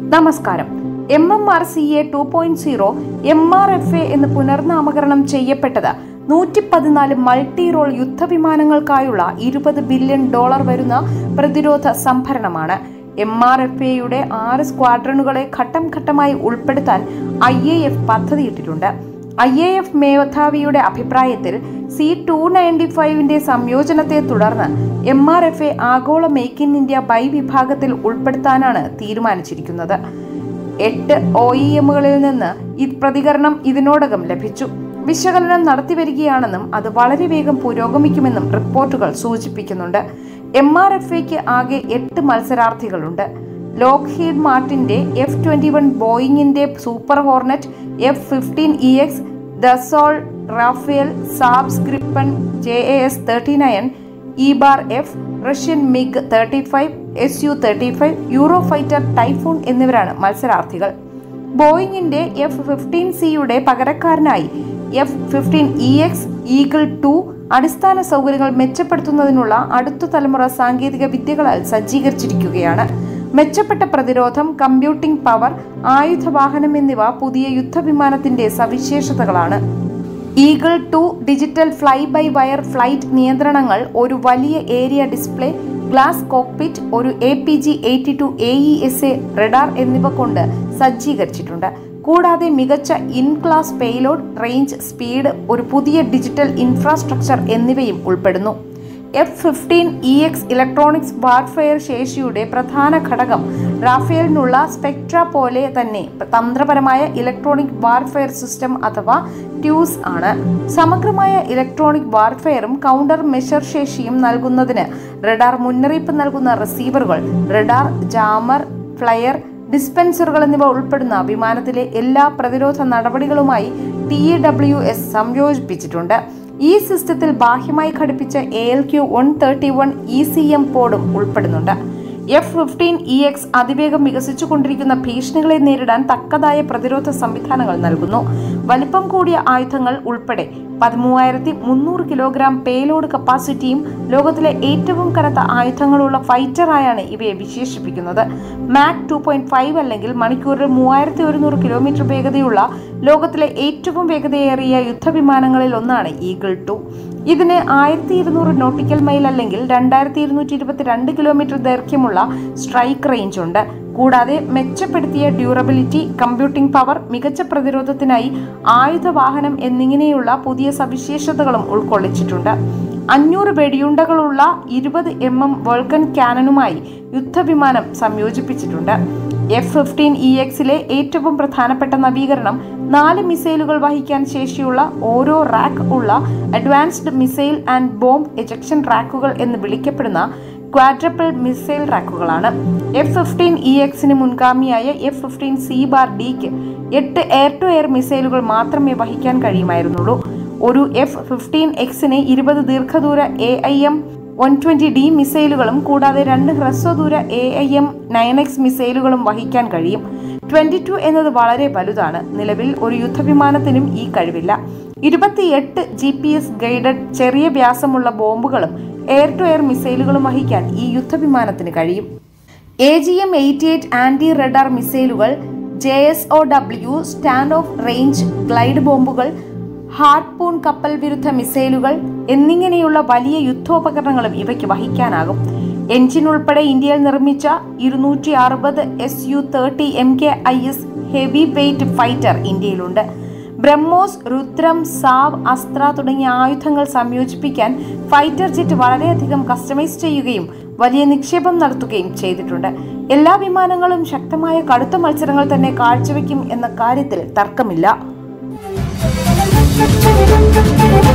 നമസ്കാരം M M R C A two point zero M R F A എന്ന് പുനർനാമകരണം ചെയ്യപ്പെട്ടത് നൂറ്റി പതിനാല് മൾട്ടി റോൾ യുദ്ധവിമാനങ്ങൾക്കായുള്ള ഇരുപത് ബില്യൺ ഡോളർ വരുന്ന പ്രതിരോധ സംഭരണമാണ് എം ആർ എഫ് എയുടെ ആറ് സ്ക്വാഡ്രണുകളെ ഘട്ടം ഘട്ടമായി ഉൾപ്പെടുത്താൻ ഐ എ എഫ് പദ്ധതിയിട്ടിട്ടുണ്ട് ഐ എ എഫ് മേധാവിയുടെ അഭിപ്രായത്തിൽ സി ടു നയൻറ്റി ഫൈവിന്റെ സംയോജനത്തെ തുടർന്ന് എം ആർ എഫ് എ ആഗോള മേക്ക് ഇൻ ഇന്ത്യ ബൈ വിഭാഗത്തിൽ ഉൾപ്പെടുത്താനാണ് തീരുമാനിച്ചിരിക്കുന്നത് എട്ട് ഒ ഇ എമ്മുകളിൽ നിന്ന് ഈ പ്രതികരണം ഇതിനോടകം ലഭിച്ചു വിശകലനം നടത്തിവരികയാണെന്നും അത് വളരെ വേഗം പുരോഗമിക്കുമെന്നും റിപ്പോർട്ടുകൾ സൂചിപ്പിക്കുന്നുണ്ട് എം ആർ എഫ് എക്ക് ആകെ എട്ട് മത്സരാർത്ഥികളുണ്ട് ലോക്ക് ഹീഡ് മാർട്ടിന്റെ എഫ് ട്വന്റി വൺ ബോയിങ്ങിന്റെ super hornet F fifteen E X Dassault Rafale Saab's Gripen J A S thirty nine E bar F Russian MiG thirty five S U thirty five Eurofighter typhoon എന്നിവരാണ് മത്സരാർത്ഥികൾ ബോയിങ്ങിന്റെ F fifteen സിയുടെ പകരക്കാരനായി F fifteen E X eagle two അടിസ്ഥാന സൗകര്യങ്ങൾ മെച്ചപ്പെടുത്തുന്നതിനുള്ള അടുത്ത തലമുറ സാങ്കേതിക വിദ്യകളാൽ സജ്ജീകരിച്ചിരിക്കുകയാണ് മെച്ചപ്പെട്ട പ്രതിരോധം കമ്പ്യൂട്ടിംഗ് പവർ ആയുധവാഹനം എന്നിവ പുതിയ യുദ്ധവിമാനത്തിന്റെ സവിശേഷതകളാണ് eagle two digital fly by wire flight നിയന്ത്രണങ്ങൾ ഒരു വലിയ ഏരിയ ഡിസ്പ്ലേ ഗ്ലാസ് കോക്പിറ്റ് ഒരു A P G eighty two A E S A radar എന്നിവ കൊണ്ട് സജ്ജീകരിച്ചിട്ടുണ്ട് കൂടാതെ മികച്ച in class payload range speed ഒരു പുതിയ ഡിജിറ്റൽ ഇൻഫ്രാസ്ട്രക്ചർ എന്നിവയും ഉൾപ്പെടുന്നു F fifteen E X electronics warfare ശേഷിയുടെ പ്രധാന ഘടകം റാഫേലിനുള്ള സ്പെക്ട്ര പോലെ തന്നെ തന്ത്രപരമായ ഇലക്ട്രോണിക് വാർഫെയർ സിസ്റ്റം അഥവാ ട്യൂസ് ആണ് സമഗ്രമായ ഇലക്ട്രോണിക് വാർഫെയറും കൗണ്ടർ മെഷർ ശേഷിയും നൽകുന്നതിന് റഡാർ മുന്നറിയിപ്പ് നൽകുന്ന റിസീവറുകൾ റഡാർ ജാമർ ഫ്ലയർ ഡിസ്പെൻസറുകൾ എന്നിവ ഉൾപ്പെടുന്ന വിമാനത്തിലെ എല്ലാ പ്രതിരോധ നടപടികളുമായി ടി ഡബ്ല്യു എസ് സംയോജിപ്പിച്ചിട്ടുണ്ട് ഈ സിസ്റ്റത്തിൽ ബാഹ്യമായി ഘടിപ്പിച്ച A L Q one thirty one E C M പോഡും ഉൾപ്പെടുന്നുണ്ട് എഫ് ഫിഫ്റ്റീൻ ഇ എക്സ് അതിവേഗം വികസിച്ചുകൊണ്ടിരിക്കുന്ന ഭീഷണികളെ നേരിടാൻ തക്കതായ പ്രതിരോധ സംവിധാനങ്ങൾ നൽകുന്നു വലിപ്പം കൂടിയ ആയുധങ്ങൾ ഉൾപ്പെടെ പതിമൂവായിരത്തി മുന്നൂറ് കിലോഗ്രാം പേലോഡ് കപ്പാസിറ്റിയും ലോകത്തിലെ ഏറ്റവും കനത്ത ആയുധങ്ങളുള്ള ഫൈറ്ററായാണ് ഇവയെ വിശേഷിപ്പിക്കുന്നത് മാക് ടു പോയിന്റ് ഫൈവ് അല്ലെങ്കിൽ മണിക്കൂറിൽ മൂവായിരത്തി ഒരുന്നൂറ് കിലോമീറ്റർ വേഗതയുള്ള ലോകത്തിലെ ഏറ്റവും വേഗതയേറിയ യുദ്ധവിമാനങ്ങളിൽ ഒന്നാണ് ഈഗിൾ ടു ഇതിന് ആയിരത്തി ഇരുന്നൂറ് നോട്ടിക്കൽ മൈൽ അല്ലെങ്കിൽ രണ്ടായിരത്തി ഇരുന്നൂറ്റി ഇരുപത്തിരണ്ട് കിലോമീറ്റർ ദൈർഘ്യമുള്ള സ്ട്രൈക്ക് റേഞ്ച് ഉണ്ട് കൂടാതെ മെച്ചപ്പെടുത്തിയ ഡ്യൂറബിലിറ്റി കമ്പ്യൂട്ടിംഗ് പവർ മികച്ച പ്രതിരോധത്തിനായി ആയുധവാഹനം എന്നിങ്ങനെയുള്ള പുതിയ സവിശേഷതകളും ഉൾക്കൊള്ളിച്ചിട്ടുണ്ട് അഞ്ഞൂറ് വെടിയുണ്ടകളുള്ള ഇരുപത് എം എം വോൾക്കൻ ക്യാനനുമായി യുദ്ധവിമാനം സംയോജിപ്പിച്ചിട്ടുണ്ട് എഫ് ഫിഫ്റ്റീൻ ഇ എക്സിലെ ഏറ്റവും പ്രധാനപ്പെട്ട നവീകരണം നാല് മിസൈലുകൾ വഹിക്കാൻ ശേഷിയുള്ള ഓരോ റാക്ക് ഉള്ള advanced missile and bomb ejection റാക്കുകൾ എന്ന് വിളിക്കപ്പെടുന്ന ക്വാഡ്രപ്പിൾ മിസൈൽ റാക്കുകളാണ് എഫ് ഫിഫ്റ്റീൻ ഇ എക്സിന് മുൻഗാമിയായ എഫ് ഫിഫ്റ്റീൻ സി ബാർ ഡിക്ക് എട്ട് എയർ ടു എയർ മിസൈലുകൾ മാത്രമേ വഹിക്കാൻ കഴിയുമായിരുന്നുള്ളൂ ഒരു എഫ് ഫിഫ്റ്റീൻ എക്സിന് ഇരുപത് ദീർഘദൂര A I M one twenty D മിസൈലുകളും കൂടാതെ രണ്ട് ഹ്രസ്വദൂര A I M nine X മിസൈലുകളും വഹിക്കാൻ കഴിയും ട്വന്റി ടു എന്നത് വളരെ വലുതാണ് നിലവിൽ ഒരു യുദ്ധവിമാനത്തിനും ഈ കഴിവില്ല ഇരുപത്തിയെട്ട് ജി പി എസ് ഗൈഡഡ് ചെറിയ വ്യാസമുള്ള ബോംബുകളും എയർ ടു എയർ മിസൈലുകളും വഹിക്കാൻ ഈ യുദ്ധവിമാനത്തിന് കഴിയും A G M eighty eight anti radar മിസൈലുകൾ J S O W stand off range glide ബോംബുകൾ ഹാർപൂൺ കപ്പൽ വിരുദ്ധ മിസൈലുകൾ എന്നിങ്ങനെയുള്ള വലിയ യുദ്ധോപകരണങ്ങളും ഇവയ്ക്ക് വഹിക്കാനാകും എഞ്ചിൻ ഉൾപ്പെടെ ഇന്ത്യയിൽ നിർമ്മിച്ച ഇരുന്നൂറ്റി അറുപത് S U thirty M K I S heavy weight fighter ഇന്ത്യയിലുണ്ട് ബ്രഹ്മോസ് രുദ്രം സാവ് അസ്ത്ര തുടങ്ങിയ ആയുധങ്ങൾ സംയോജിപ്പിക്കാൻ ഫൈറ്റർ ജെറ്റ് വളരെയധികം കസ്റ്റമൈസ് ചെയ്യുകയും വലിയ നിക്ഷേപം നടത്തുകയും ചെയ്തിട്ടുണ്ട് എല്ലാ വിമാനങ്ങളും ശക്തമായ കടുത്ത മത്സരങ്ങൾ തന്നെ കാഴ്ചവെക്കും എന്ന കാര്യത്തിൽ തർക്കമില്ല